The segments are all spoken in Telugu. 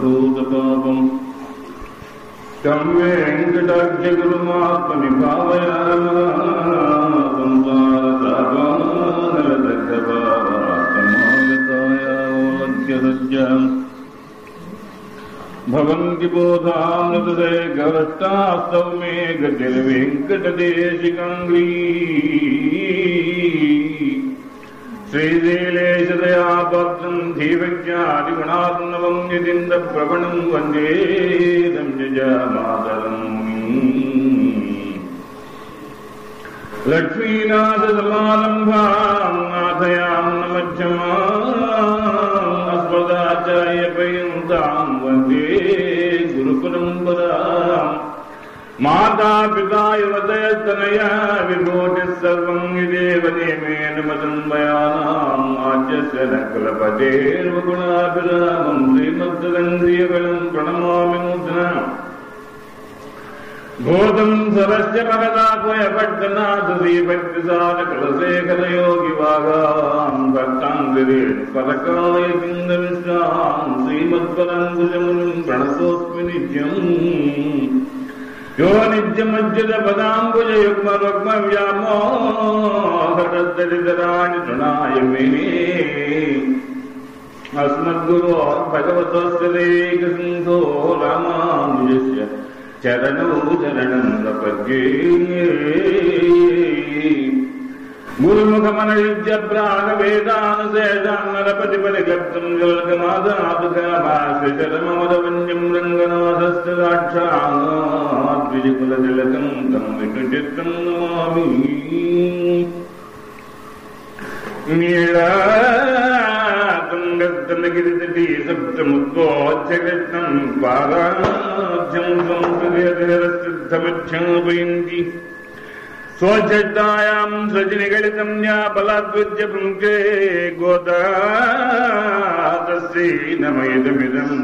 సర్వభూతపాపం तं वेङ्कटाख्यगुरुमात्मनि भावयामागतायावलभ्यसज्जाम् भवन्ति बोधामृतदे गवष्टास्तौ मे गतिर्वेङ्कटदेशिकाङ्ग्री श्रीशैलेशदया भक्तम् धीवज्ञादिगुणात्मवम् यदिन्दप्रवणम् वन्दे संयजामातरम् लक्ष्मीनाथसमारम्भाम् नाथयाम् न मध्यमाम् अस्मदाचार्यपर्यन्ताम् वन्दे गुरुपरम्पराम् माता पिता युवतयस्तनया विभूतिः सर्वम् यदेव नियमेन मदन्मयानाम् आद्यस्य न कुलपतेर्वगुणाभिरामम् श्रीमद्दन्द्रियगणम् प्रणमामि नूतना भूतम् सरस्य भगदात्मयपट्टनाथ श्रीभक्तिसारकुलशेखरयोगिवागाम् भक्ताङ्गिरेण परकाय पिन्दविश्राम् श्रीमत्पराङ्कुशमुनिम् प्रणतोऽस्मि नित्यम् यो नित्यमज्जलपदाम्बुजयुग्मरुग्मव्यामोहरदरिदराणि तृणाय मे अस्मद्गुरो भगवतस्य देकसिन्धो रामानुजस्य चरणौ चरणं प्रपद्ये गुरुमुखमनयुज्य प्रागवेदानुशेषान्नरपतिपरिगर्तुम् जलकमादातुकाभाषचरममदवन्यम् रङ्गनाथस्य साक्षाद्विजकुलतिलकम् तम् विकृचित्तम् नमामि नीलातुङ्गस्तनगिरितटी सप्तमुद्वोच्चकृष्णम् पादाभ्यम् संस्कृतिरसिद्धमच्छापयन्ति स्वच्छतायाम् सजनिगलितम् या बलाद्विद्य पुङ्के गोदातस्यै नमयदमिदम्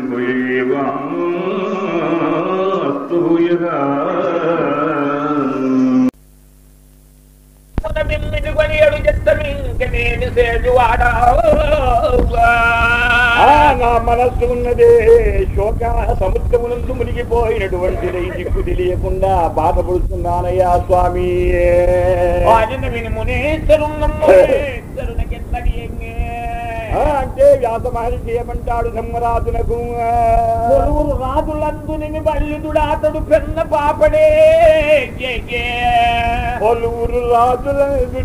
भूयेवास्तु भूयः మిమ్మిడికొని అడు చెత్తమింక నేను సేజువాడా ఆ నా మనస్సు ఉన్నదే శోక సముద్రమునందు మునిగిపోయినటువంటి దిక్కు తెలియకుండా బాధపడుతున్నానయ్యా స్వామి ఆయన విని మునేశ్వరున్నమ్మేశ్వరునకెత్తడి ఆ, అంటే వ్యాస మహర్షి ఏమంటాడు ధర్మరాజునకు కొలువురు రాజులందు నిని బల్యుడు అతడు పెన్న పాపడే ఏ, ఏ. కొలువురు రాజుల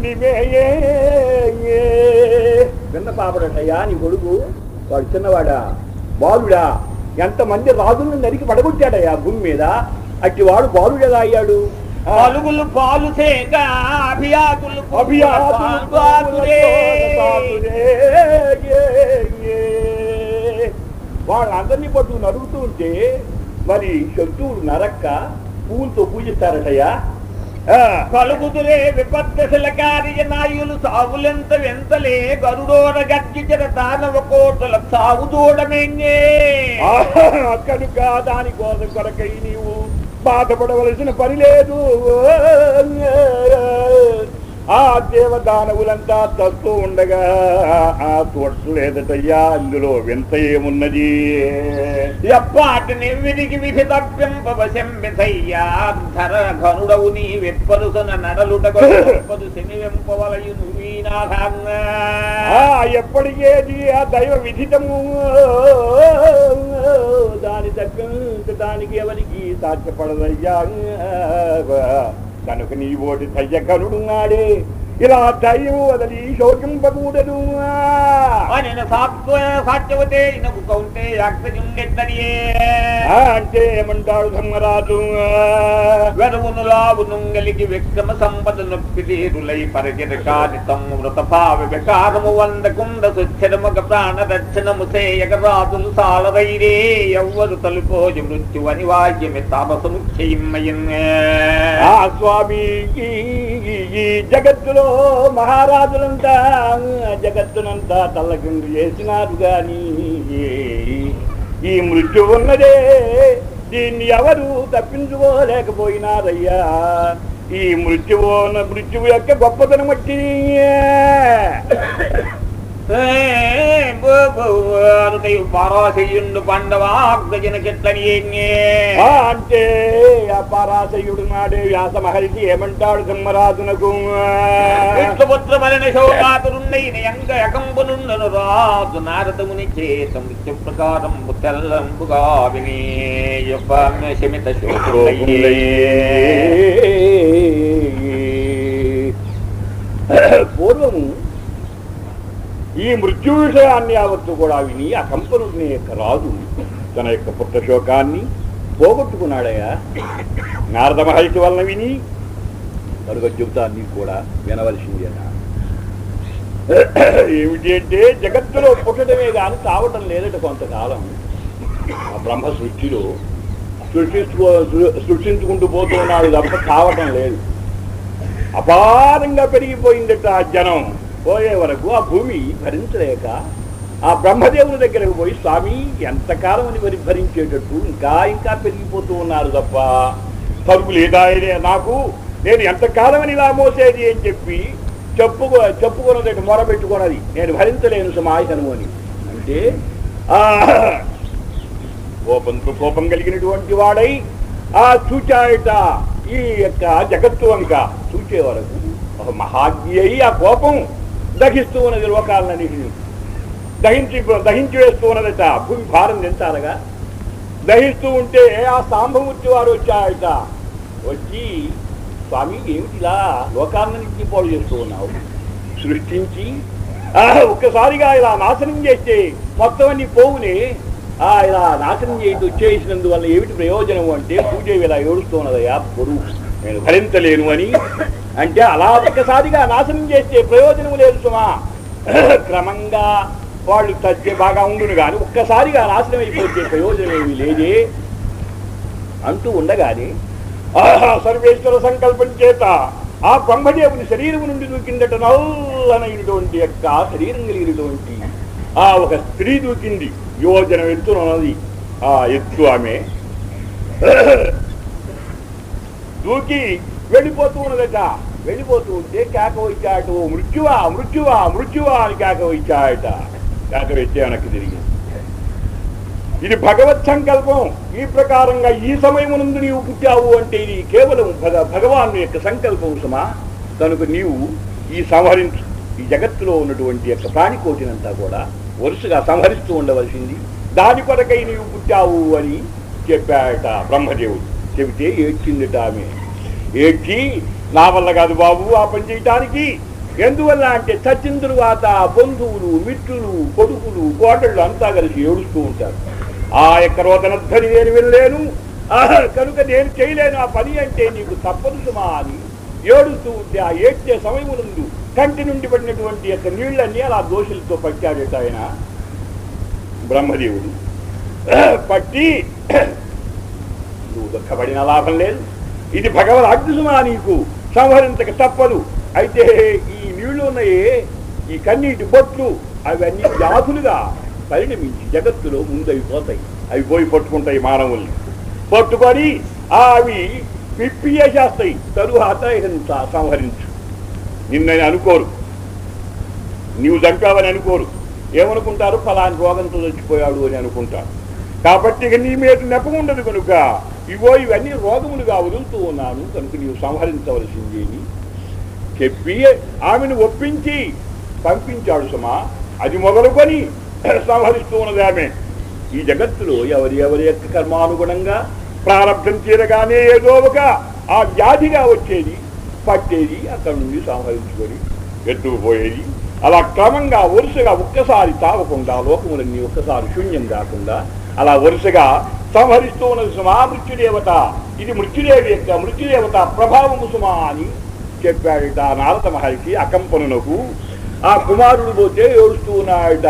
విన్న పాపడటయ్యా నీ కొడుకు వాడు చిన్నవాడా బాలుడా ఎంతమంది రాజులను నరికి పడగొట్టాడయ్యా భూమి మీద అట్టి వాడు బాలుడేగా అయ్యాడు ఆ, పలుగులు పాలు సేక అభియాకులు అభియాతులు పాలురే. వాళ్ళందరినీ పట్టు నరుగుతూ ఉంటే మరి శత్రువులు నరక్క పువ్వులతో పూజిస్తారటయ్యా ఆ, కలుగుతులే విపత్తశల కార్యనాయులు సాగులెంత వెంతలే గరుడోడ గర్జించిన దానవ కోటల సాగు చూడమేంగే ఆ, కనుక దానికోసం కొరకై నీవు బాధపడవలసిన పని లేదు ఆ దేవదానవులంతా తస్తూ ఉండగా ఆ చూడలేదటయ్యా అందులో వింత ఏమున్నది ఎప్పాటి నివిడికి విధి తప్పింపవశంబిసయ్యా ధర ఘనుడవు నీ వెప్పరుసన నడలుట గొప్పదు శని వెంపవలయు నువ్వీనాథంగా ఆ ఎప్పటికేది ఆ దైవ విధితము దాని తగ్గ దానికి ఎవరికి సాధ్యపడదయ్యా కనుక నీ ఓటి దయ్య కనుడున్నాడే ఇలా దయ్యం వదలి శోకింపకూడదు ఆయన సాత్వ సాత్యవతే ఇనకు కౌంటే యాక్తజుండెత్తడియే ఆ, అంటే ఏమంటాడు ధర్మరాజు వెరువును లావును గలిగి విక్రమ సంపద నొప్పిలీరులై పరిగిర కాదితము మృత భావ వికారము వంద కుంద సుచ్చరముగ ప్రాణ రక్షణము సేయక రాజులు సాలరైరే ఎవ్వరు తలుపోజు మృత్యు అనివార్యమి తాపసము చేయమ్మయ్యన్నే ఆ స్వామి ఈ- ఈ జగత్తులో మహారాజులంతా జగత్తునంతా తల్లకిందు చేసినారు గాని ఈ మృత్యు ఉన్నదే దీన్ని ఎవరు తప్పించుకోలేకపోయినారయ్యా ఈ మృత్యువు మృత్యువు యొక్క గొప్పతనం వచ్చి పార్వతి పారాశయ్యుండు పాండవాగ్రజన కెట్లని ఆ అంటే ఆ పరాశయుడు నాడే వ్యాస మహర్షి ఏమంటాడు సింహరాజునకు విష్ణుపుత్ర మరణ శోకాతురుండైన యంగ యకంబునుండను రాజు నారదముని చేత మృత్యు ప్రకారం తెల్లంబుగా విని యొక్క శమిత పూర్వము ఈ మృత్యు విషయాన్ని యావత్తు కూడా విని ఆ కంపనుని యొక్క రాజు తన యొక్క పుట్ట శోకాన్ని పోగొట్టుకున్నాడయ్యా నారద మహర్షి వలన విని కనుక చెబుతాన్ని కూడా వినవలసింది అన్న ఏమిటి అంటే జగత్తులో పుట్టడమే కానీ కావటం లేదట కొంతకాలం ఆ బ్రహ్మ సృష్టిలో సృష్టించుకో సృ- సృష్టించుకుంటూ పోతున్నాడు తప్ప కావటం లేదు అపారంగా పెరిగిపోయిందట ఆ జనం పోయే వరకు ఆ భూమి భరించలేక ఆ బ్రహ్మదేవుని దగ్గరకు పోయి స్వామి ఎంతకాలం అని మరి భరించేటట్టు ఇంకా ఇంకా పెరిగిపోతూ ఉన్నారు తప్ప తరుపు లేదా ఆయనే నాకు నేను ఎంతకాలం అని ఇలా మోసేది అని చెప్పి చెప్పుకో చెప్పుకున్నది మొరబెట్టుకున్నది నేను భరించలేను సమాయసను అని అంటే ఆ కోపంతో కోపం కలిగినటువంటి వాడై ఆ చూచాయట ఈ యొక్క జగత్తు వంక చూచే వరకు ఒక మహాజ్ఞి అయి ఆ కోపం దహిస్తూ ఉన్నది లోకాలన్నిటిని దహించి దహించి వేస్తూ ఉన్నదట భూమి భారం తింటారగా దహిస్తూ ఉంటే ఆ సాంబమూర్తి వారు వచ్చాయట వచ్చి స్వామి ఏమిటిలా లోకాలన్నింటినీ పాడు చేస్తూ ఉన్నావు సృష్టించి ఆ, ఒక్కసారిగా ఇలా నాశనం చేస్తే మొత్తం అన్ని పోవునే ఆ ఇలా నాశనం చేసి చేసినందువల్ల ఏమిటి ప్రయోజనం అంటే పూజేవి ఇలా ఏడుస్తున్నదయ్యా పొరుగు నేను భరించలేను అని అంటే అలా ఒక్కసారిగా నాశనం చేస్తే ప్రయోజనం లేదు సుమా క్రమంగా వాళ్ళు తచ్చే బాగా ఉండును కానీ ఒక్కసారిగా నాశనం అయిపోతే ప్రయోజనం ఏమీ లేదే అంటూ ఉండగానే ఆహా సర్వేశ్వర సంకల్పం చేత ఆ బ్రహ్మదేవుని శరీరం నుండి దూకిందట నల్లనైనటువంటి యొక్క శరీరం కలిగినటువంటి ఆ ఒక స్త్రీ దూకింది యోజన ఎత్తునది ఆ ఎత్తు ఆమె దూకి వెళ్ళిపోతూ ఉన్నదట వెళ్ళిపోతూ ఉంటే కేక వచ్చాట "ఓ మృత్యువా మృత్యువా మృత్యువా అని కేక వచ్చాయట కేక వచ్చే వెనక్కి తిరిగి ఇది భగవత్ సంకల్పం ఈ ప్రకారంగా ఈ సమయమునందు నీవు పుట్టావు అంటే ఇది కేవలం భగ భగవాను యొక్క సంకల్పం సుమా కనుక నీవు ఈ సంహరించు ఈ జగత్తులో ఉన్నటువంటి యొక్క ప్రాణికోటినంతా కూడా వరుసగా సంహరిస్తూ ఉండవలసింది దాని కొరకై నీవు పుట్టావు అని చెప్పాడట బ్రహ్మదేవుడు చెబితే ఏడ్చిందిట ఆమె ఏడ్చి నా వల్ల కాదు బాబు ఆ పని చేయటానికి ఎందువల్ల అంటే చచ్చిన తరువాత బంధువులు మిత్రులు కొడుకులు కోటళ్ళు అంతా కలిసి ఏడుస్తూ ఉంటారు ఆ యొక్క రోదన ధ్వని నేను వినలేను ఆహా, కనుక నేను చేయలేను ఆ పని అంటే నీకు తప్పదు సుమా అని ఏడుస్తూ ఉంటే ఆ ఏడ్చే సమయమునందు కంటి నుండి పడినటువంటి యొక్క నీళ్ళన్నీ అలా దోషులతో పట్టాడట ఆయన బ్రహ్మదేవుడు పట్టి నువ్వు దుఃఖపడిన లాభం లేదు ఇది భగవద్ అగ్నిసుమా నీకు సంహరించక తప్పదు అయితే ఈ నీళ్లు ఉన్నాయే ఈ కన్నీటి బొట్లు అవన్నీ వ్యాధులుగా పరిణమించి జగత్తులో ముందు అవి పోతాయి అవి పోయి పట్టుకుంటాయి మానవుల్ని పట్టుకొని ఆ అవి పిప్పియేసేస్తాయి తరువాత ఇక నువ్వు స- సంహరించు నిన్నని అనుకోరు నీవు చంపావని అనుకోరు ఏమనుకుంటారు ఫలాని రోగంతో చచ్చిపోయాడు అని అనుకుంటారు కాబట్టి ఇక నీ మీద నెపముండదు కనుక ఇగో ఇవన్నీ రోగములుగా వదులుతూ ఉన్నాను కనుక నీవు సంహరించవలసింది అని చెప్పి ఆమెను ఒప్పించి పంపించాడు సుమా అది మొదలుకొని సంహరిస్తూ ఉన్నది ఆమె ఈ జగత్తులో ఎవరి ఎవరి యొక్క కర్మానుగుణంగా ప్రారంభం తీరగానే ఏదో ఒక ఆ వ్యాధిగా వచ్చేది పట్టేది అక్కడి నుండి సంహరించుకొని ఎత్తుకుపోయేది అలా క్రమంగా వరుసగా ఒక్కసారి తాగకుండా లోకములన్నీ ఒక్కసారి శూన్యం కాకుండా అలా వరుసగా సంహరిస్తూ ఉన్నది సుమా మృత్యుదేవత ఇది మృత్యుదేవి యొక్క మృత్యుదేవత ప్రభావము సుమా అని చెప్పాడట ఆ నారద మహర్షి అకంపనునకు ఆ కుమారుడు పోతే ఏడుస్తూ ఉన్నాడట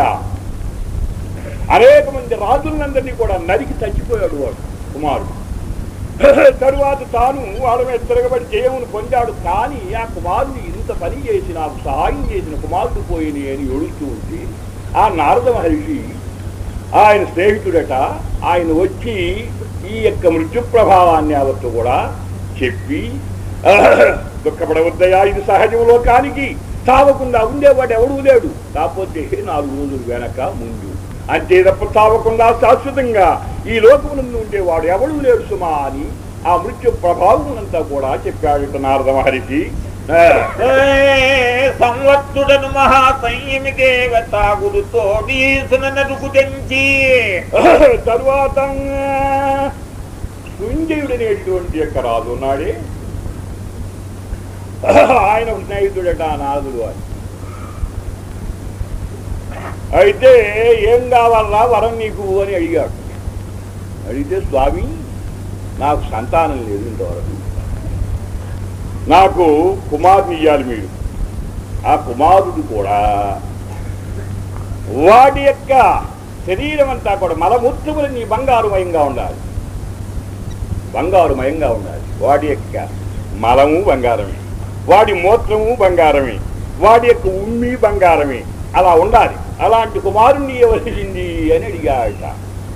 అనేక మంది రాజులందరినీ కూడా నరికి చచ్చిపోయాడు వాడు కుమారుడు తరువాత తాను వాళ్ళ మీద తిరగబడి జయమును పొందాడు కానీ ఆ కుమారుడు ఇంత పని చేసి నాకు సహాయం చేసిన కుమారుడు పోయిని అని ఏడుస్తూ ఉంటే ఆ నారద మహర్షి ఆయన స్నేహితుడట ఆయన వచ్చి ఈ యొక్క మృత్యు ప్రభావాన్ని యావత్తు కూడా చెప్పి దుఃఖపడవద్దయా ఇది సహజం లోకానికి తావకుండా ఉండేవాడు ఎవడూ లేడు కాకపోతే నాలుగు రోజులు వెనక ముందు అంతే తప్ప చావకుండా శాశ్వతంగా ఈ లోకమునందు ఉండేవాడు ఎవడు లేడు సుమా అని ఆ మృత్యు ప్రభావమునంతా కూడా చెప్పాడు నారద మహర్షి ఆ, ఏ సంవత్సుడను మహాసంయమి దేవత గురుతోడి నరుకు తెంచి తరువాత సుంజయుడనేటువంటి యొక్క రాజు ఉన్నాడే ఆయన స్నేహితుడట ఆ నారదుడు అని అయితే ఏం కావాలరా వరం నీకు అని అడిగాడు అడిగితే స్వామి నాకు సంతానం లేదు ఇంతవరకు నాకు కుమారుని ఇయ్యాలి మీరు ఆ కుమారుడు కూడా వాడి యొక్క శరీరం అంతా కూడా మలమూత్రములు నీ బంగారుమయంగా ఉండాలి బంగారుమయంగా ఉండాలి వాడి యొక్క మలము బంగారమే వాడి మూత్రము బంగారమే వాడి యొక్క ఉమ్మి బంగారమే అలా ఉండాలి అలాంటి కుమారుణ్ణి ఇవ్వవలసింది అని అడిగాట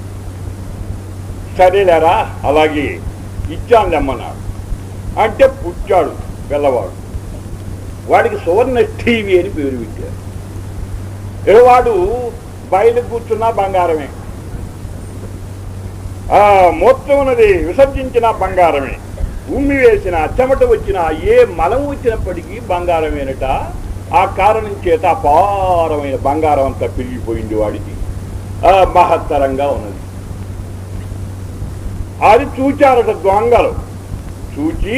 సరేలేరా అలాగే ఇచ్చాను రమ్మన్నాడు అంటే పుచ్చాడు పిల్లవాడు వాడికి సువర్ణ టీవీ అని పేరు పెట్టారు ఇక వాడు బయలు కూర్చున్న బంగారమే ఆ మొత్తం ఉన్నది విసర్జించిన బంగారమే ఉమ్మి వేసిన చెమట వచ్చిన ఏ మలం వచ్చినప్పటికీ బంగారమేనట ఆ కారణం చేత అపారమైన బంగారం అంతా పెరిగిపోయింది వాడికి ఆ మహత్తరంగా ఉన్నది అది చూచారట దొంగలు చూచి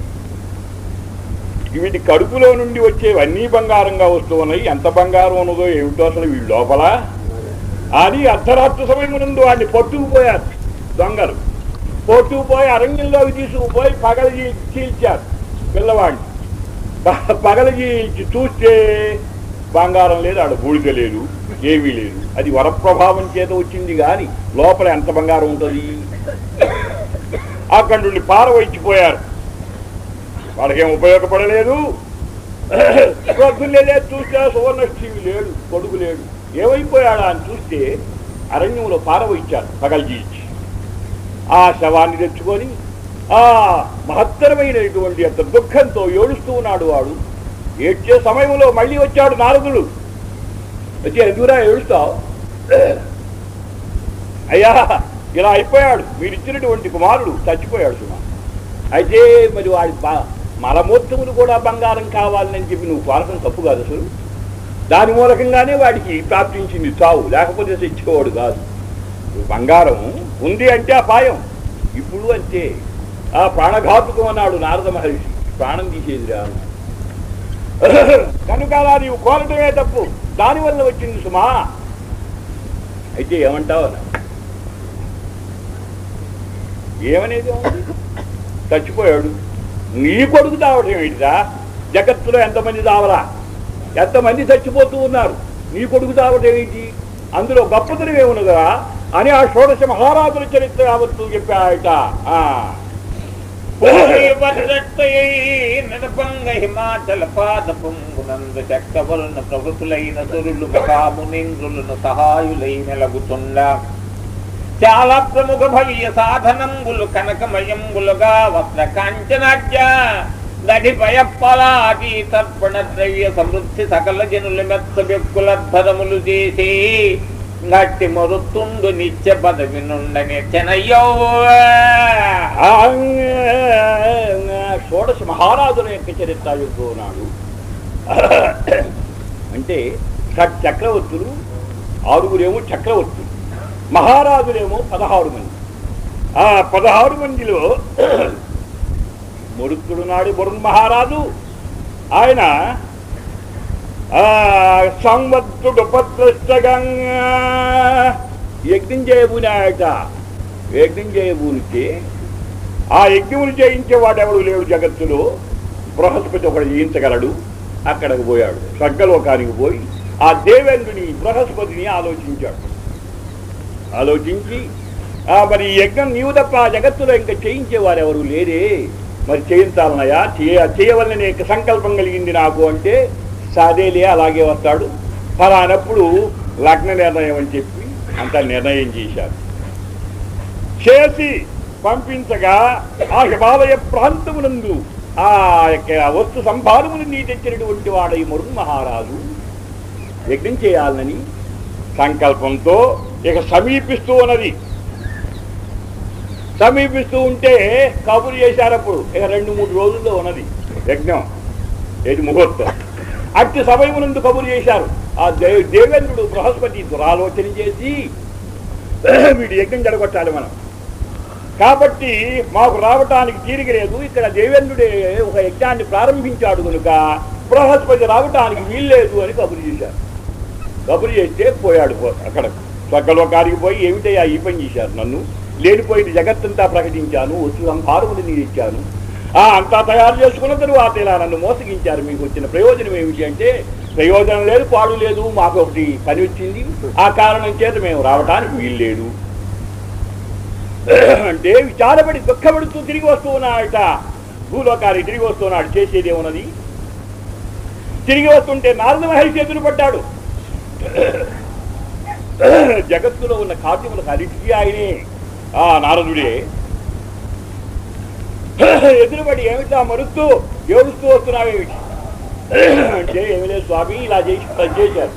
వీటి కడుపులో నుండి వచ్చేవన్నీ బంగారంగా వస్తూ ఉన్నాయి ఎంత బంగారం ఉన్నదో ఏమిటో అసలు వీడి లోపల అని అర్ధరాత్రి సమయం నుండి వాడిని పట్టుకుపోయారు దొంగలు పట్టుకుపోయి అరణ్యంలోకి తీసుకుపోయి పగల చీల్చారు పిల్లవాడిని ప- పగల చీల్చి చూస్తే బంగారం లేదు ఆడ బూడిద లేదు ఏమీ లేదు అది వరప్రభావం చేత వచ్చింది కానీ లోపల ఎంత బంగారం ఉంటుంది అక్కడి నుండి పారవచ్చిపోయారు వాళ్ళకేం ఉపయోగపడలేదు పొద్దున్నే చూస్తే సువర్ణశ్రీవి లేడు కొడుకు లేడు ఏమైపోయాడా అని చూస్తే అరణ్యంలో పారవచ్చారు పగల్జీచి ఆ శవాన్ని తెచ్చుకొని ఆ మహత్తరమైనటువంటి అంత దుఃఖంతో ఏడుస్తూ ఉన్నాడు వాడు ఏడ్చే సమయంలో మళ్ళీ వచ్చాడు నారదుడు వచ్చి ఎందుకురా ఏడుస్తావు అయ్యా ఇలా అయిపోయాడు మీరిచ్చినటువంటి కుమారుడు చచ్చిపోయాడు సుమా అయితే మరి వాడి బ- మలమూత్రములు కూడా బంగారం కావాలని చెప్పి నువ్వు కోరటం తప్పు కాదు అసలు దాని మూలకంగానే వాడికి ప్రాప్తించింది చావు లేకపోతే తెచ్చుకోవాడు కాదు బంగారం ఉంది అంటే అపాయం ఇప్పుడు అంతే ఆ ప్రాణఘాతుకం అన్నాడు నారద మహర్షి ప్రాణం తీసేదిరా అన్నాడు. కనుక అలా నీవు కోరటమే తప్పు దానివల్ల వచ్చింది సుమా అయితే ఏమంటావు అన్నాడు. ఏమనేది ఏముంది? చచ్చిపోయాడు నీ కొడుకు తావడం ఏంటిరా జగత్తులో ఎంతమంది తావరా ఎంతమంది చచ్చిపోతూ ఉన్నారు నీ కొడుకు తావడం ఏంటి అందులో గొప్పతనం ఏమున్నదా అని ఆ షోడశ మహారాజుల చరిత్ర యావత్తు చెప్పాయట ఆ. నడపంగ హిమాచల పాద పొంగునందు చక్కవలన ప్రభుతులైన సురులు మహామునింద్రులను సహాయులై నెలగుతుండ చాలా ప్రముఖ భవ్య సాధనంబులు కనకమయంబులుగా వస్త్ర కాంచనాజ్య దడిపయ పలాది తర్పణ ద్రవ్య సమృద్ధి సకల జనుల మెత్త వ్యక్కులద్ధరములు చేసి గట్టి మరుతుండు నిత్య పదవి నుండని చెనయ్యో ఆ, షోడశ మహారాజుల యొక్క చరిత్ర చెబుతూ ఉన్నాడు అంటే షట్ చక్రవర్తులు ఆరుగురేమో చక్రవర్తులు మహారాజులేమో పదహారు మంది ఆ పదహారు మందిలో మురుక్కుడు నాడు వరుణ్ మహారాజు ఆయన ఆ, సంవత్సరుడు ఉపద్రష్టంగా యజ్ఞం చేయబూనాయట యజ్ఞం చేయబూనితే ఆ యజ్ఞములు చేయించేవాడు ఎవడు లేడు జగత్తులో బృహస్పతి ఒకడు జయించగలడు అక్కడికి పోయాడు స్వర్గలోకానికి పోయి ఆ దేవేంద్రుని బృహస్పతిని ఆలోచించాడు ఆలోచించి ఆ మరి ఈ యజ్ఞం నీవు తప్ప ఆ జగత్తులో ఇంకా చేయించేవారు ఎవరు లేరే మరి చేయించాలన్నయా చేయ చేయవలనే యొక్క సంకల్పం కలిగింది నాకు అంటే సాదేలే అలాగే వస్తాడు ఫలానప్పుడు లగ్న నిర్ణయం అని చెప్పి అంత నిర్ణయం చేశారు చేసి పంపించగా ఆ హిమాలయ ప్రాంతమునందు ఆ యొక్క వస్తు సంభారములు నీ తెచ్చినటువంటి వాడై మరుణ్ మహారాజు యజ్ఞం చేయాలని సంకల్పంతో ఇక సమీపిస్తూ ఉన్నది సమీపిస్తూ ఉంటే కబురు చేశారు అప్పుడు ఇక రెండు మూడు రోజుల్లో ఉన్నది యజ్ఞం ఏది ముహూర్తం అట్టి సమయం నుండి కబురు చేశారు ఆ దే- దేవేంద్రుడు బృహస్పతి దురాలోచన చేసి వీడి యజ్ఞం జరగొట్టాలి మనం కాబట్టి మాకు రావటానికి తీరిక లేదు ఇక్కడ దేవేంద్రుడే ఒక యజ్ఞాన్ని ప్రారంభించాడు కనుక బృహస్పతి రావటానికి వీల్లేదు అని కబురు చేశారు కబురు చేస్తే పోయాడు పో- అక్కడ స్వర్గలోకానికి పోయి ఏమిటయ్యా ఈ పని చేశారు నన్ను లేనిపోయిన జగత్తంతా ప్రకటించాను వచ్చి సంహారములు నేను ఇచ్చాను ఆ అంతా తయారు చేసుకున్న తరువాత ఇలా నన్ను మోసగించారు మీకు వచ్చిన ప్రయోజనం ఏమిటి అంటే ప్రయోజనం లేదు పాడు లేదు మాకు ఒకటి పని వచ్చింది ఆ కారణం చేత మేము రావటానికి వీలు లేదు అంటే విచారపడి దుఃఖపడుతూ తిరిగి వస్తూ ఉన్నాడట భూలోకానికి తిరిగి వస్తున్నాడు చేసేది ఏమున్నది తిరిగి వస్తుంటే నారద మహర్షి ఎదురు పడ్డాడు జగత్తులో ఉన్న కావ్యములకు అన్నిటికీ ఆయనే ఆ నారదుడే ఎదురుపడి ఏమిటా మరుస్తూ ఏడుస్తూ వస్తున్నావేమిటి అంటే ఏమి లేదు స్వామి ఇలా చేసి ఇలా చేశారు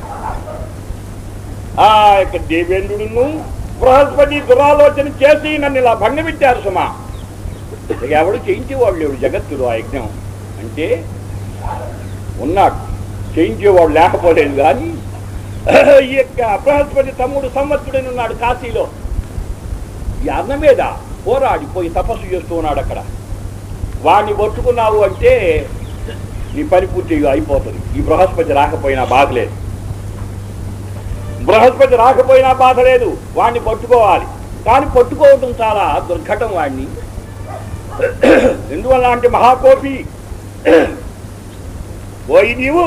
ఆ యొక్క దేవేంద్రుడును బృహస్పతి దురాలోచన చేసి నన్ను ఇలా భంగపెట్టారు సుమా ఇక ఎవడు చేయించేవాడు లేడు జగత్తులో ఆ యజ్ఞం అంటే ఉన్నాడు చేయించేవాడు లేకపోలేదు కానీ ఈ యొక్క బృహస్పతి తమ్ముడు సంవత్సరుడని ఉన్నాడు కాశీలో ఈ అన్న మీద పోరాడిపోయి తపస్సు చేస్తూ ఉన్నాడు అక్కడ వాడిని పట్టుకున్నావు అంటే నీ పని పూర్తిగా అయిపోతుంది ఈ బృహస్పతి రాకపోయినా బాధ లేదు బృహస్పతి రాకపోయినా బాధ లేదు వాడిని పట్టుకోవాలి కానీ పట్టుకోవటం చాలా దుర్ఘటం వాడిని ఎందువల్ల అంటే మహాకోపి పోయి నీవు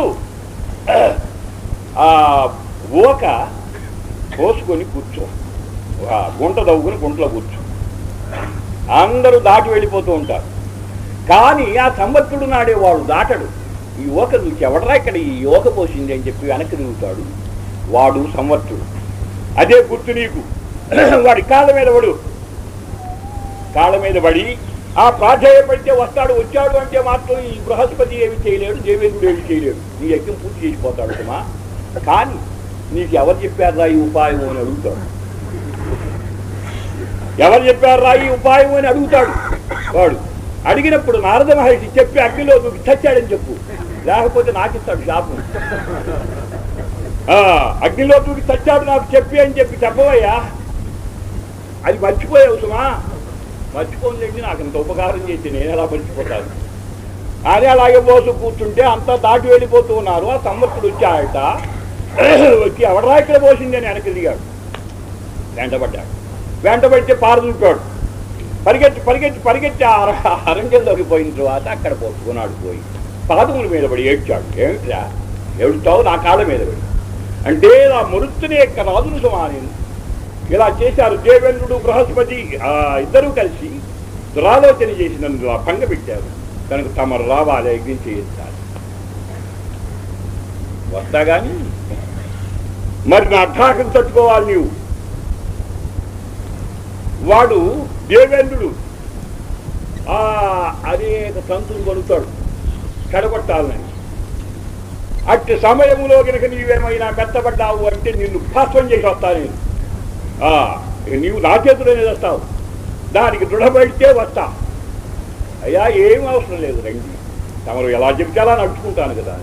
ఆ ఓక పోసుకొని కూర్చో ఆ గుంట దవ్వుకుని గుంటలో కూర్చో అందరూ దాటి వెళ్ళిపోతూ ఉంటారు కానీ ఆ సంవత్సరుడు నాడేవాడు దాటడు ఈ ఓక చూసి ఎవడరా ఇక్కడ ఈ ఓక పోసింది అని చెప్పి వెనక్కి దిగుతాడు వాడు సంవత్సరుడు అదే గుర్తు నీకు వాడి కాళ్ళ మీద పడు కాళ్ళ మీద పడి ఆ ప్రాధాయపడితే వస్తాడు వచ్చాడు అంటే మాత్రం ఈ బృహస్పతి ఏమి చేయలేడు దేవేంద్రుడు ఏమి చేయలేడు నీ యజ్ఞం పూర్తి చేసిపోతాడు సుమా కానీ నీకు ఎవరు చెప్పారా ఈ ఉపాయం అని అడుగుతాడు ఎవరు చెప్పారా ఈ ఉపాయం అని అడుగుతాడు వాడు అడిగినప్పుడు నారద మహర్షి చెప్పి అగ్నిలో దూకి చచ్చాడని చెప్పు లేకపోతే నాకు ఇస్తాడు శాపం ఆ, అగ్నిలో దూకి చచ్చాడు నాకు చెప్పి అని చెప్పి చెప్పవయ్యా అది మర్చిపోయావు సుమా మర్చిపోలేండి నాకు ఇంత ఉపకారం చేసి నేను ఎలా మర్చిపోతాను అని అలాగే పోసు కూర్చుంటే అంతా దాటి వెళ్ళిపోతూ ఉన్నారు ఆ సంవత్సరుడు వచ్చాయట వచ్చి ఎవడరా ఇక్కడ పోసింది అని వెనక్కి దిగాడు వెంటబడ్డాడు వెంటబడితే పారదూపాడు పరిగెత్తి పరిగెత్తి పరిగెత్తి ఆ అర- అరణ్యంలోకి పోయిన తర్వాత అక్కడ పోసుకున్నాడు పోయి పాదముల మీద పడి ఏడ్చాడు ఏమిట్రా ఏడుస్తావు నా కాళ్ళ మీద పడి అంటే ఇలా మరుత్తుని యొక్క రాజును సమానం ఇలా చేశారు దేవేంద్రుడు బృహస్పతి ఆ ఇద్దరూ కలిసి దురాలోచన చేసి నన్ను ఇలా భంగపెట్టారు కనుక తమరు రావాలి యజ్ఞం చేయించాలి వస్తా గాని మరి నా అర్థాకం తట్టుకోవాలి నీవు వాడు దేవేంద్రుడు ఆ అనేక తంతులు కొడుతాడు కడగొట్టాలని అట్టి సమయంలో కనుక నీవేమైనా మెత్తబడ్డావు అంటే నిన్ను భస్వం చేసి వస్తా నేను ఆ, నీవు నా చేతిలోనే వస్తావు దానికి దృఢపడితే వస్తా అయ్యా ఏం అవసరం లేదు రండి తమరు ఎలా చెప్తే అలా నడుచుకుంటాను కదా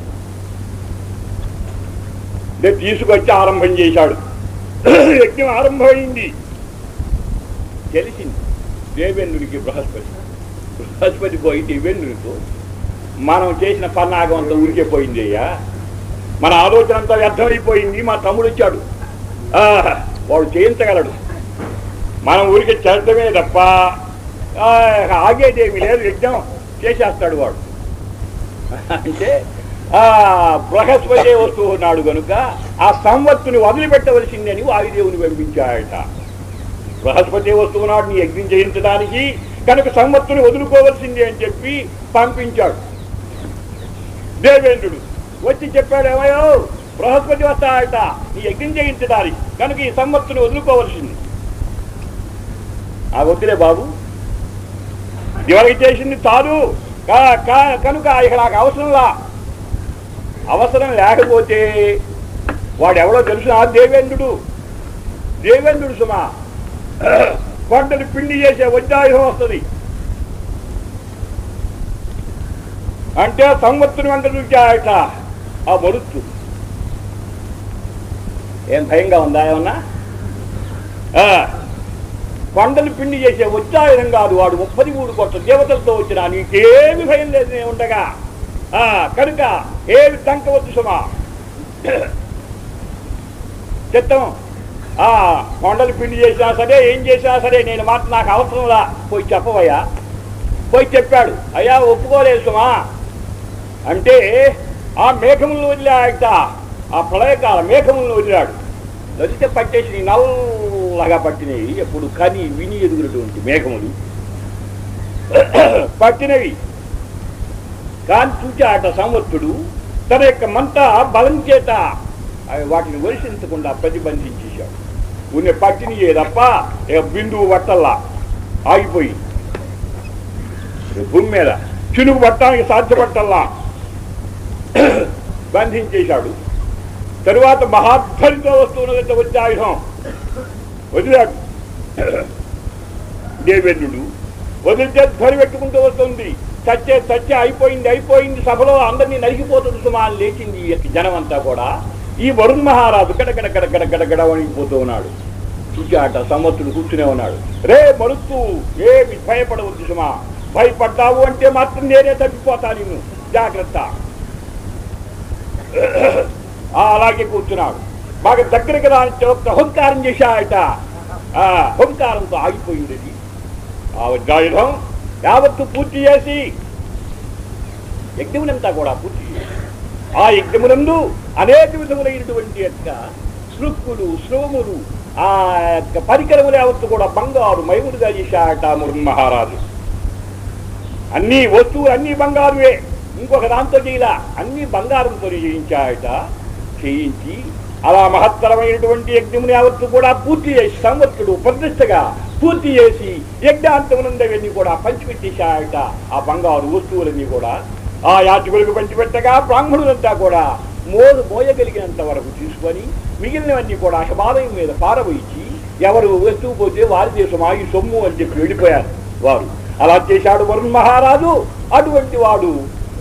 నేను తీసుకొచ్చి ఆరంభం చేశాడు యజ్ఞం ఆరంభమైంది తెలిసింది దేవేంద్రుడికి బృహస్పతి బృహస్పతి పోయి దేవేంద్రుడితో మనం చేసిన పన్నాగం అంతా ఊరికే పోయింది అయ్యా మన ఆలోచన అంతా వ్యర్థమైపోయింది మా తమ్ముడు వచ్చాడు ఆ, వాడు చేయించగలడు మనం ఊరికి చేరటమే తప్ప ఆ, ఆగేదేమి లేదు యజ్ఞం చేసేస్తాడు వాడు అంటే ఆ బృహస్పతి వస్తూ ఉన్నాడు కనుక ఆ సంవత్తుని వదిలిపెట్టవలసిందని వాయుదేవుని పంపించాడట బృహస్పతి వస్తున్నాడు నీ యజ్ఞం చేయించడానికి కనుక సంవత్తుని వదులుకోవలసింది అని చెప్పి పంపించాడు దేవేంద్రుడు వచ్చి చెప్పాడు ఏమయ్యో బృహస్పతి వస్తాడట నీ యజ్ఞం చేయించడానికి కనుక ఈ సంవత్తుని వదులుకోవలసింది ఆ వద్దులే బాబు ఎవరికి చేసింది చాలు కా- కా- కనుక ఇక నాకు అవసరంలా అవసరం లేకపోతే వాడెవడో తెలుసు ఆ దేవేంద్రుడు దేవేంద్రుడు సుమా కొండని పిండి చేసే వజ్రాయుధం వస్తుంది అంటే సంవత్సరం వెంట చూచాయట ఆ మరుత్తు ఏం భయంగా ఉందా ఏమన్నా ఆ, కొండలు పిండి చేసే వజ్రాయుధం కాదు వాడు ముప్పది మూడు కోట్ల దేవతలతో వచ్చినా నీకేమి భయం లేదు నేను ఉండగా ఆ, కనుక ఏమి తంకవద్దు సుమా చిత్తం ఆ కొండలు పిండి చేసినా సరే ఏం చేసినా సరే నేను మాట నాకు అవసరంలా పోయి చెప్పవయ్యా పోయి చెప్పాడు అయ్యా ఒప్పుకోలేదు సుమా అంటే ఆ మేఘములను వదిలాయట ఆ ప్రళయకాల మేఘములను వదిలాడు వదిలితే పట్టేసి నల్లగా పట్టినవి ఎప్పుడు కని విని ఎదుగునటువంటి మేఘములు పట్టినవి కాని చూచాట సంవత్తుడు తన యొక్క మంట బలం చేత అవి వాటిని వర్షించకుండా ప్రతిబంధించేశాడు ఉన్న పట్టినయే తప్ప ఇక బిందువు పట్టల్లా ఆగిపోయి భూమి మీద చినుకు పట్టడానికి సాధ్యపట్టల్లా బంధించేశాడు తరువాత మహాధ్వనితో వస్తున్నదంటే వచ్చే ఆయుధం వదిలాడు దేవేంద్రుడు వదిలితే ధ్వని పెట్టుకుంటూ వస్తుంది చచ్చే చచ్చే అయిపోయింది అయిపోయింది సభలో అందరినీ నరికిపోతుంది సుమా అని లేచింది ఈ యొక్క జనం అంతా కూడా ఈ వరుణ్ మహారాజు గడగడ గడగడ గడగడ వణిగిపోతూ ఉన్నాడు చూచాట సంవత్సరుడు కూర్చునే ఉన్నాడు రే మరుత్తు ఏమి భయపడవద్దు సుమా భయపడ్డావు అంటే మాత్రం నేనే తప్పిపోతా నిన్ను జాగ్రత్త ఆ, అలాగే కూర్చున్నాడు బాగా దగ్గరికి రాని ఒక హుంకారం చేశాయట ఆ హుంకారంతో ఆగిపోయింది అది. ఆ వజ్రాయుధం యావత్తు పూర్తి చేసి యజ్ఞమునంతా కూడా పూర్తి చేసి ఆ యజ్ఞమునందు అనేక విధములైనటువంటి యొక్క సృక్కులు శ్రోములు ఆ యొక్క పరికరములు యావత్తు కూడా బంగారు మయములుగా చేశాయట మురున్ మహారాజు అన్ని వస్తువులు అన్ని బంగారువే ఇంకొక దాంతో చేయలా అన్ని బంగారంతో చేయించాయట చేయించి అలా మహత్తరమైనటువంటి యజ్ఞముని యావత్తు కూడా పూర్తి చేసి సంవత్సరుడు ప్రతిష్టగా పూర్తి చేసి యజ్ఞాంతమునందవన్నీ కూడా పంచిపెట్టేశాయట ఆ బంగారు వస్తువులన్నీ కూడా ఆ యాచకులకు పంచిపెట్టగా బ్రాహ్మణులంతా కూడా మోడు మోయగలిగినంత వరకు తీసుకొని మిగిలినవన్నీ కూడా హిమాలయం మీద పారబోయించి ఎవరు వస్తువు పోతే వారి దేశం ఆగి సొమ్ము అని చెప్పి వెళ్ళిపోయారు వారు అలా చేశాడు వరుణ్ మహారాజు అటువంటి వాడు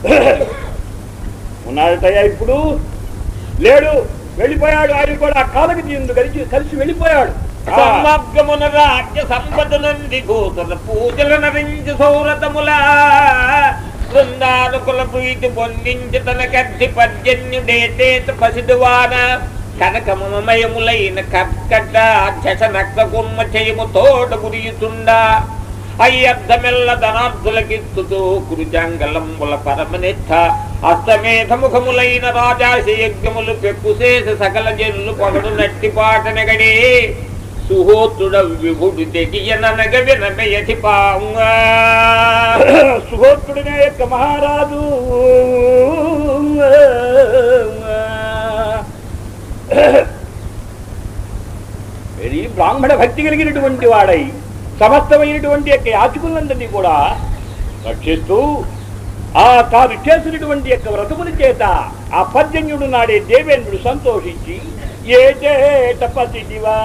ఉన్నాడటయ్యా ఇప్పుడు లేడు వెళ్ళిపోయాడు ఆయన కూడా కాలకి తీందు కలిసి కలిసి వెళ్ళిపోయాడు ఆ, సమగ్రమున రాజ్య సంపద నుండి గోతుల పూజల నరించి సౌరతముల బృందానుకుల ప్రీతి పొందించి తన కద్ది పర్జన్యుడేతేత పసిడివాన కనకమమయములైన కర్కట శశనక్క కుమ్మ చేయము తోట గురియుతుండా అయ్యర్థమెల్ల ధనార్థులకిత్తుతూ కురుజంగలంబుల పరమనిష్ట అస్తమేధ ముఖములైన రాజాశ యజ్ఞములు పెక్కుశేష సకల జనులు పొగడు నట్టి పాటనగడే సుహోత్రుడ విభుడు తెగియననగ వినమయతి పాంగ సుహోత్రుడినే యొక్క మహారాజు వెరీ బ్రాహ్మణ భక్తి కలిగినటువంటి వాడై సమస్తమైనటువంటి యొక్క యాచకులందరినీ కూడా రక్షిస్తూ ఆ తాను చేసినటువంటి యొక్క వ్రతముల చేత ఆ పర్జన్యుడు నాడే దేవేంద్రుడు సంతోషించి ఏ చేట పతి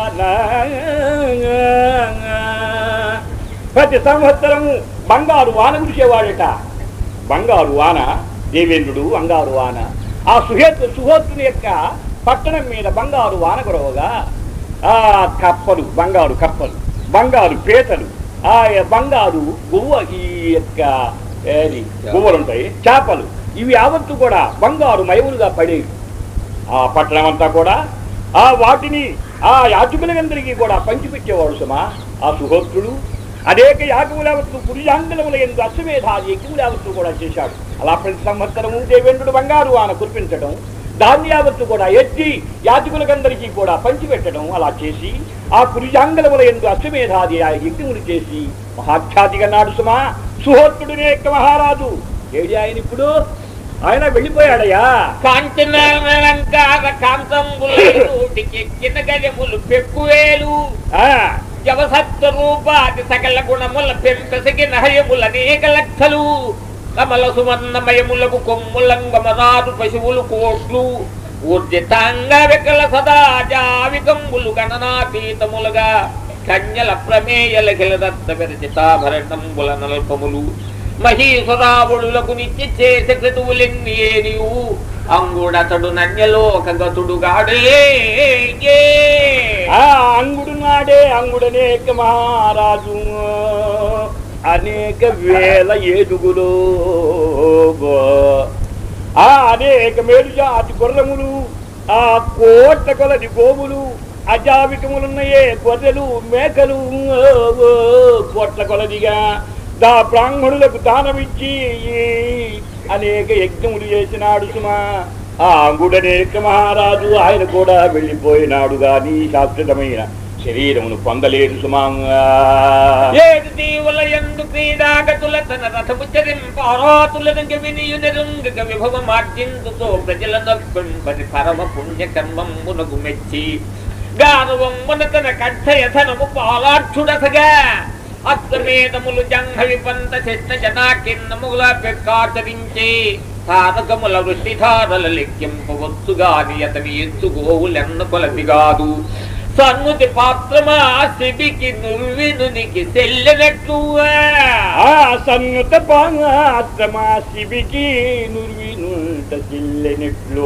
ప్రతి సంవత్సరము బంగారు వాన కురిసేవాడట బంగారు వాన దేవేంద్రుడు బంగారు వాన ఆ సుహేత్ సుహోత్రుని యొక్క పట్టణం మీద బంగారు వాన కురవగా ఆ కప్పలు బంగారు కప్పలు బంగారు పీతలు ఆ బంగారు గువ్వ ఈ యొక్క ఏది, గువ్వలు ఉంటాయి చేపలు ఇవి యావత్తు కూడా బంగారు మయములుగా పడేవి ఆ పట్టణం అంతా కూడా ఆ వాటిని ఆ యాచకులందరికీ కూడా పంచిపెట్టేవాడు సుమా ఆ సుహోత్రుడు అనేక యాగములవత్తు పురుషాంగలముల ఎందు అశ్వమేధాది యజ్ఞములవత్తు కూడా చేశాడు అలా ప్రతి సంవత్సరము దేవేంద్రుడు బంగారు ఆన కురిపించడం దాన్ని యావత్తు కూడా ఎత్తి యాచకులకందరికీ కూడా పంచిపెట్టడం అలా చేసి ఆ పురుషాంగలముల ఎందు అశ్వమేధాది ఆ యజ్ఞములు చేసి మహాఖ్యాతిగా నాడు సుమా సుహోత్రుడినే యొక్క మహారాజు ఏడి ఆయన ఇప్పుడు ఆయన వెళ్ళిపోయాడయ్యా కాంచనాలంకార కాంతంబులెక్కిన గజములు పెక్కువేలు ఆ, జవసత్వ రూపాది సకల గుణముల పెంపసిగిన హయముల అనేక లక్షలు కమల సువర్ణమయములకు కొమ్ములంగమనారు పశువులు కోట్లు ఊర్జితాంగ వికల సదా జావికంబులు గణనాతీతములుగా కన్యల ప్రమేయలఖిల దత్త విరచితాభరణంబుల నల్పములు మహీసురావుడులకు నిత్య చేసే క్రతువులెన్ని ఏనియు అంగుడతడు నన్యలోక గతుడుగాడే ఆ అంగుడు నాడే అంగుడనేక మహారాజు అనేక వేల ఏడుగులు ఆ అనేక మేలు జాతి గుర్రములు ఆ కోట్ల కొలది గోవులు అజావికములున్నాయే గొర్రెలు మేకలు కోట్ల కొలదిగా దా బ్రాహ్మణులకు దానమిచ్చి అనేక యజ్ఞములు చేసినాడు సుమా ఆ అంగుడనేక మహారాజు ఆయన కూడా వెళ్ళిపోయినాడు గాని శాశ్వతమైన శరీరమును పొందలేదు సుమా ఏడు దీవుల ఎందు క్రీడాగతుల తన రథము చరింపారాతులనుగ వినియునరుంగ విభవ మార్జిందుతో ప్రజల నొప్పింపది పరమ పుణ్య కర్మమునకు మెచ్చి గానవమ్మున తన కంఠయధనము పాలాక్షుడసగా అస్తమేధములు జంఘ విపంత శిష్ట జనాకిన్నముల పెక్కాచరించి తారకముల వృష్టిధారల లెక్కింపవచ్చుగాని అతని ఎత్తు గోవులెన్న కొలదిగాదు సన్నుతి పాత్రమా శిబికి నుర్వినునికి సెల్లినట్టు ఆ సన్నుత పాత్రమా శిబికి నుర్వినుంట చిల్లెనట్లు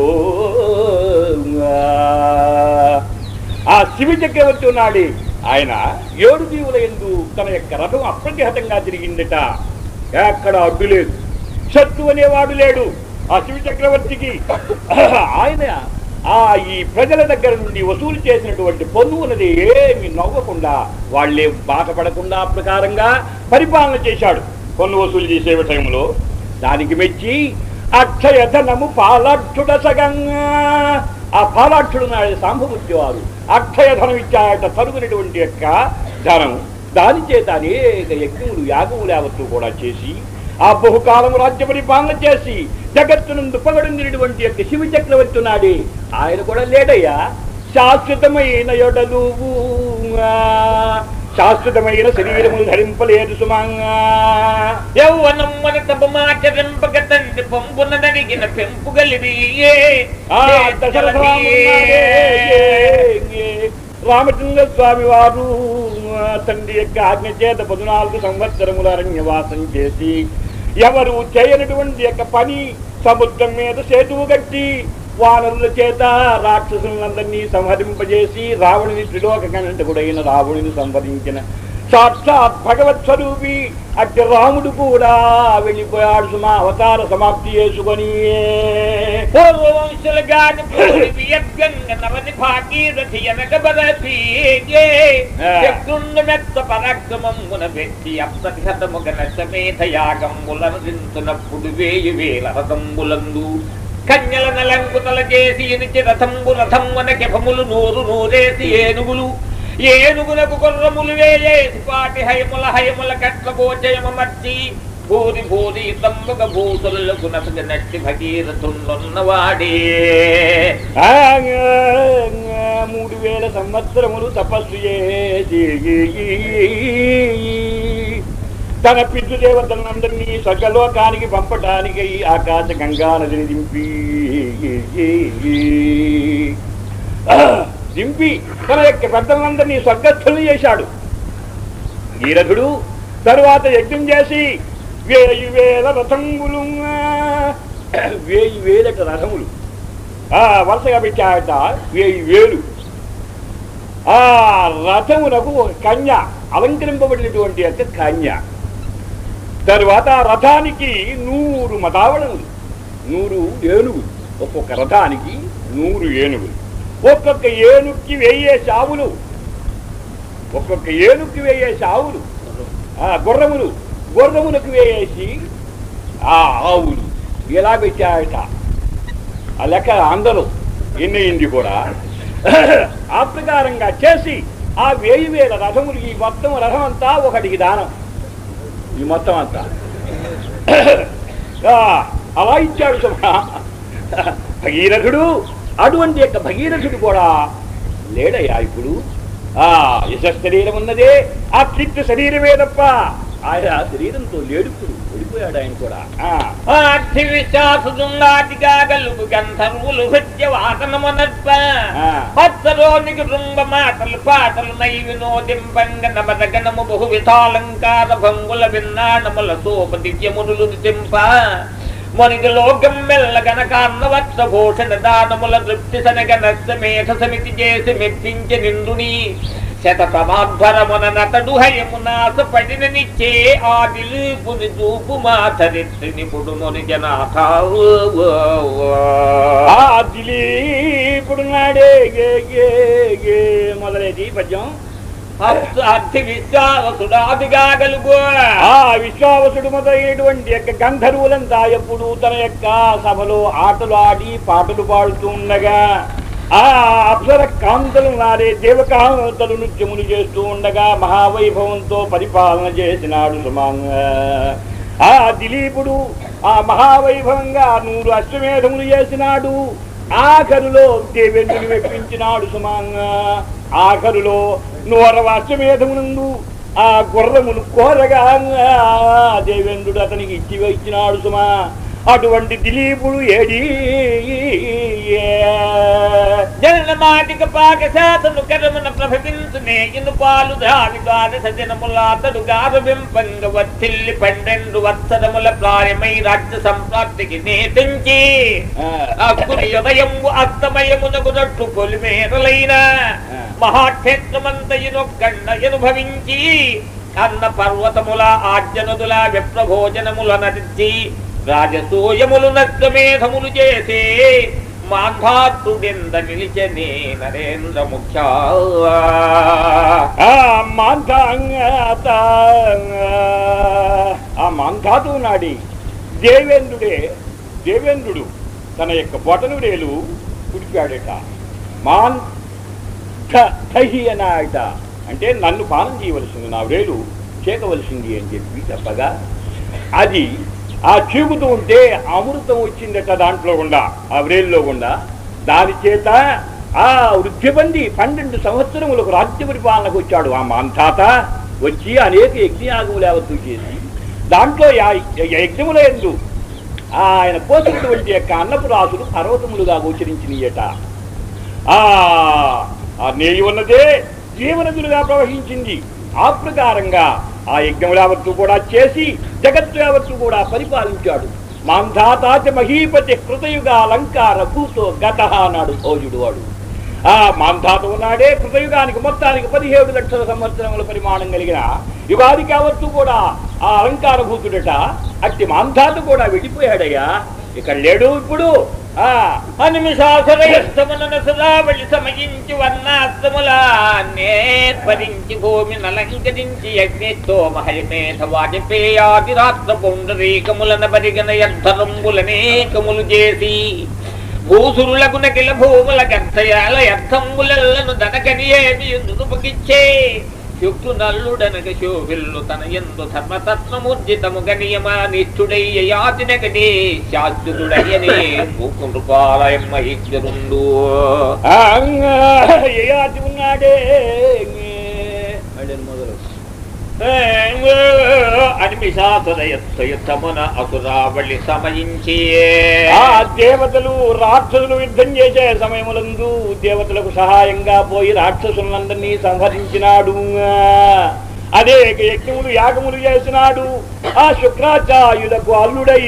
ఆ శివి చక్రవర్తి ఉన్నాడు ఆయన ఏడు దీవుల ఎందు తన యొక్క రథం అప్రతిహతంగా తిరిగిందట ఎక్కడ అడ్డు లేదు శత్రు అనేవాడు లేడు ఆ శివ చక్రవర్తికి ఆయన ఆ ఈ ప్రజల దగ్గర నుండి వసూలు చేసినటువంటి పన్ను ఉన్నది ఏమి నవ్వకుండా వాళ్ళే బాధపడకుండా ఆ ప్రకారంగా పరిపాలన చేశాడు పన్ను వసూలు చేసే టైంలో దానికి మెచ్చి అక్షయధనము పాలాక్షుడ సగంగా ఆ పాలాక్షుడు నాడు సాంభమూర్తి వారు అక్షయ ధనం ఇచ్చాయట తరుగునటువంటి యొక్క ధనం దాని చేత అనేక యజ్ఞములు యాగములు యావత్తు కూడా చేసి ఆ బహుకాలం రాజ్య పరిపాలన చేసి జగత్తునందు పగడుందినటువంటి యొక్క శివ చక్రవర్తి నాడే ఆయన కూడా లేడయ్యా శాశ్వతమైన ఎడలు శాశ్వతమైన శరీరములు ధరింపలేదు సుమంగా యౌవనం మన తపమాచరింపక తండ్రి పంపున నడిగిన పెంపు గలిది ఆ దశరథరామున్నాడే. రామచంద్ర స్వామి వారు ఆ తండ్రి యొక్క ఆజ్ఞ చేత పద్నాలుగు సంవత్సరముల అరణ్యవాసం చేసి ఎవరు చేయనటువంటి యొక్క పని సముద్రం మీద సేతువు కట్టి వానరుల చేత రాక్షసులందరినీ సంహరింపజేసి రావణుని త్రిలోక కంటకుడైన రావణుని సంహరించిన సాక్షాత్ భగవత్ స్వరూపి అట్టి రాముడు కూడా వెళ్ళిపోయాడు సుమా అవతార సమాప్తి చేసుకొని పూర్వవంశుల గాని పూరి వియద్గంగ నవని భాగీరథి ఎనక బరపీగే చక్రుండు మెత్త పరాక్రమమున వ్యక్తి అప్రతిహతముగ నష్టమేధ యాగంబులను దింతునప్పుడు వేయి వేల రథంబులందు కన్యల నలంకుతల చేసి ఎనిచి రథంబు రథంవన కెఫములు నూరు నూరేసి ఏనుగులు ఏనుగులకు గుర్రములు వేయేసి పాటి హయముల హయముల కట్ల గోచయమర్చి భూరి భూరి తమ్ముగ భూసులకు నసగ నట్టి భగీరథున్నవాడే ఆ, మూడు వేల సంవత్సరములు తపస్సు చేసి తన పితృదేవతలందరినీ స్వర్గలోకానికి పంపటానికి ఆకాశ గంగా నదిని దింపి ఆ, దింపి తన యొక్క పెద్దలందరినీ స్వర్గస్థులు చేశాడు నీరథుడు తరువాత యజ్ఞం చేసి వేయి వేల రథములు వేయి వేలట రథములు ఆ వరుసగా పెట్టాట వేయి వేలు ఆ రథమునకు ఒక కన్య అలంకరింపబడినటువంటి యొక్క కన్య తరువాత ఆ రథానికి నూరు మతావళములు నూరు ఏనుగులు ఒక్కొక్క రథానికి నూరు ఏనుగులు ఒక్కొక్క ఏనుక్కి వేయేసి ఆవులు ఒక్కొక్క ఏనుక్కి వేయేసి ఆవులు ఆ గుర్రములు గుర్రములకు వేయేసి ఆ ఆవులు ఎలా పెట్టాయట ఆ లెక్క అందరూ ఎన్నయింది కూడా ఆ ప్రకారంగా చేసి ఆ వేయి వేల రథములు ఈ మొత్తం రథం అంతా ఒకటికి దానం ఈ మొత్తం అంతా ఆ, అలా ఇచ్చాడు సుమా భగీరథుడు అటువంటి యొక్క భగీరథుడు కూడా లేడయ్యా ఇప్పుడు ఆ యశ శరీరం ఉన్నదే ఆ కీర్తి శరీరమే తప్ప ఆయన శరీరంతో లేడుపుడు ఓడిపోయాడు ఆయన కూడా ఆ, అర్థి విశ్వాసుండాటిగా గలుగు గంధర్వులు హృద్య వాసనమునర్ప ఆ. పచ్చరోనికి రుంబ మాటలు పాటలు నై వినోదింపంగ నమదగణము బహు విధాలంకార భంగుల విన్నాణముల సోపదిత్యమునులు తింప మొనిగి లోకం మెల్లగన కాన్నవత్స భూషణ దానముల తృప్తి సనగ నష్టమేధ సమితి చేసి మెప్పించి నిండుని శత సమాధ్వరమున నతడు హయమునాస పడిన నిచ్చే ఆ దిలీపుని చూపు మాధరిత్రి నిపుడు ముని జనాథ ఆ దిలీపుడు నాడే గే గే గే మొదలైది పద్యం అర్థి విశ్వాసుడాదిగా గలుగు ఆ విశ్వావసుడు మొదలైనటువంటి యొక్క గంధర్వులంతా ఎప్పుడు తన యొక్క సభలో ఆటలు ఆడి పాటలు పాడుతూ ఉండగా ఆ అప్సర కాంతలు నాడే దేవకాంతలు నృత్యములు చేస్తూ ఉండగా మహావైభవంతో పరిపాలన చేసినాడు సుమాంగ ఆ దిలీపుడు ఆ మహావైభవంగా నూరు అశ్వమేధములు చేసినాడు ఆఖరులో దేవేంద్రుని మెప్పించినాడు సుమాంగ ఆఖరులో నూరవ అశ్వమేధమునందు ఆ గుర్రమును కోరగా ఆ దేవేంద్రుడు అతనికి ఇచ్చి ఇచ్చినాడు సుమా అటువంటి దిలీపుడు ఏడి జలమాటిక పాక శాతను కరమున ప్రభవించునే ఇను పాలు దాని ద్వాదశ దినముల అతడు గారవింపంగ వర్తిల్లి పన్నెండు వత్సరముల ప్రాయమై రాజ్య సంప్రాప్తికి నేతించి అక్కుని ఉదయము అస్తమయమునగునట్టు పొలిమేరలైన మహాక్షేత్రమంతయునొక్కండ అనుభవించి అన్న పర్వతముల ఆజ్ఞనుదుల విప్రభోజనముల నడిచి రాజసూయములు నష్టమేధములు చేసే మాంధాతుడెంద నిలిచనే నరేంద్ర ముఖ్య ఆ మాంధాంగత ఆ మాంధాతు నాడి దేవేంద్రుడే దేవేంద్రుడు తన యొక్క బొటనుడేలు కుడిపాడట మాన్ థహి అనాయట అంటే నన్ను పానం చేయవలసింది నా వేలు చేకవలసింది అని చెప్పి చెప్పగా అది ఆ చీకుతూ ఉంటే అమృతం వచ్చిందట దాంట్లో గుండా ఆ వ్రేల్లో గుండా దాని చేత ఆ వృద్ధిబంది పన్నెండు సంవత్సరములకు రాజ్య పరిపాలనకు వచ్చాడు ఆ మాంతాత వచ్చి అనేక యజ్ఞయాగములు యావత్తు చేసి దాంట్లో యా- యజ్ఞముల ఎందు ఆయన పోసినటువంటి యొక్క అన్నపురాసులు పర్వతములుగా గోచరించినయట ఆ ఆ నేయి ఉన్నదే జీవనదులుగా ప్రవహించింది ఆ ప్రకారంగా ఆ యజ్ఞములు యావత్తు కూడా చేసి జగత్తు యావత్తు కూడా పరిపాలించాడు మాంధాతాచ మహీపతి కృతయుగ అలంకార భూతో గత అన్నాడు భోజుడు వాడు ఆ మాంధాత ఉన్నాడే కృతయుగానికి మొత్తానికి పదిహేడు లక్షల సంవత్సరముల పరిమాణం కలిగిన యుగాది కావచ్చు కూడా ఆ అలంకార భూతుడట అట్టి మాంధాత కూడా వెళ్ళిపోయాడయ్యా ఇక్కడ లేడు ఇప్పుడు ఆ అనిమిషాసురయస్తమున సదావళి సమయించి వర్ణాస్తముల నేర్పరించి భూమి నలంకరించి యజ్ఞతో మహయమేధ వాజపేయాది రాత్ర పౌండరీకములన బరిగన యర్థరంబులనేకములు చేసి భూసురులకు నకిల భూముల గర్భయాల యర్థంబులెల్లను దనకని ఏమి నుదుపుకిచ్చే యుక్తు నల్లుడనక శోభిల్లు తన ఎందు ధర్మతత్వమూర్జితము గనియమా నిష్ఠుడయ్య యాతినకటి శాశ్వతుడయ్యనే మూకుండ్రుపాలయం మహిష్యరుండు ఆ, ఏ ఆటి ఉన్నాడే మళ్ళీ మొదలు అనిమిషాసురయత్తమున అసురావళి సమయించి ఆ దేవతలు రాక్షసులు యుద్ధం చేసే సమయములందు దేవతలకు సహాయంగా పోయి రాక్షసులందరినీ సంహరించినాడు అదే యజ్ఞములు యాగములు చేసినాడు ఆ శుక్రాచార్యులకు అల్లుడై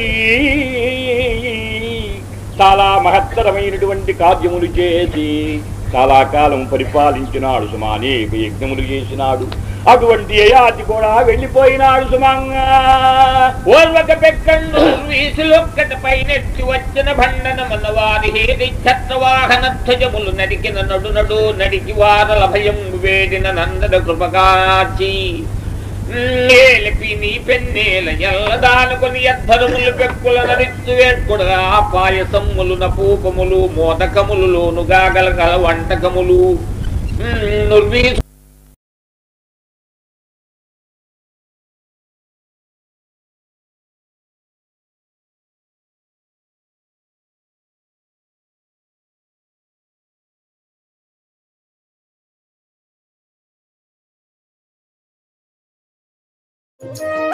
చాలా మహత్తరమైనటువంటి కార్యములు చేసి చాలా కాలం పరిపాలించినాడు సుమా అనేక యజ్ఞములు చేసినాడు అటువంటి యయాతి కూడా వెళ్ళిపోయినాడు సుమంగా ఓర్వక పెక్కండు వీసులొక్కట పైనెత్తి వచ్చిన భండన మనవారి హేది ఛత్రవాహన ధ్వజములు నడికిన నడు నడు నడికి వారల భయం వేడిన నందన కృపకాచి ఏలిపి నీ పెన్నేల ఎల్లదానుకొని అద్ధరములు పెక్కుల నరిత్తు వేట్కుడగా పాయసమ్ములు నపూపములు మోదకములు లోనుగా గలగల వంటకములు నుర్వీ Thank you.